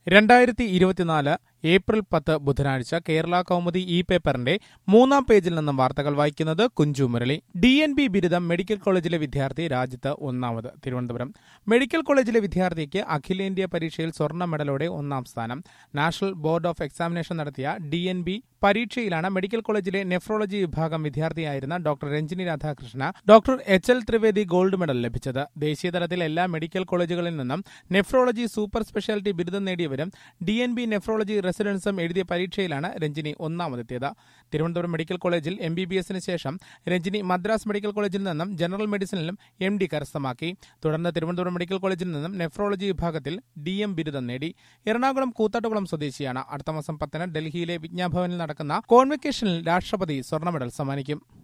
രണ്ടായിരത്തി ഇരുപത്തിനാല് ഏപ്രിൽ പത്ത് ബുധനാഴ്ച കേരള കൗമുദി ഇ പേപ്പറിന്റെ മൂന്നാം പേജിൽ നിന്നും വാർത്തകൾ വായിക്കുന്നത് Kunchu Murali D N B ബിരുദം മെഡിക്കൽ കോളേജിലെ വിദ്യാർത്ഥി രാജ്യത്ത് ഒന്നാമത് തിരുവനന്തപുരം മെഡിക്കൽ കോളേജിലെ വിദ്യാർത്ഥിക്ക് അഖിലേന്ത്യാ പരീക്ഷയിൽ സ്വർണ്ണ മെഡലോടെ ഒന്നാം സ്ഥാനം നാഷണൽ ബോർഡ് ഓഫ് എക്സാമിനേഷൻ നടത്തിയ ഡി എൻ ബി പരീക്ഷയിലാണ് മെഡിക്കൽ കോളേജിലെ നെഫ്രോളജി വിഭാഗം വിദ്യാർത്ഥിയായിരുന്ന doctor Ranjini Radhakrishna doctor H L Trivedi gold medal ലഭിച്ചത് ദേശീയതലത്തിൽ എല്ലാ മെഡിക്കൽ കോളേജുകളിൽ നിന്നും നെഫ്രോളജി സൂപ്പർ സ്പെഷ്യാലിറ്റി ബിരുദം നേടിയവരും ഡി എൻ ബി നെഫ്രോളജി റെസിഡൻസും എഴുതിയ പരീക്ഷയിലാണ് രഞ്ജിനി ഒന്നാമതെത്തിയത് തിരുവനന്തപുരം മെഡിക്കൽ കോളേജിൽ എം ബി ബി എസിന് ശേഷം രഞ്ജിനി മദ്രാസ് മെഡിക്കൽ കോളേജിൽ നിന്നും ജനറൽ മെഡിസിനിലും എം ഡി കരസ്ഥമാക്കി തുടർന്ന് തിരുവനന്തപുരം മെഡിക്കൽ കോളേജിൽ നിന്നും നെഫ്രോളജി വിഭാഗത്തിൽ ഡി എം ബിരുദം നേടി എറണാകുളം കൂത്താട്ടുകുളം സ്വദേശിയാണ് അടുത്ത മാസം പത്തിന് ഡൽഹിയിലെ വിജ്ഞാഭവനിൽ നടക്കുന്ന കോൺവെക്കേഷനിൽ രാഷ്ട്രപതി സ്വർണ്ണ മെഡൽ സമ്മാനിക്കും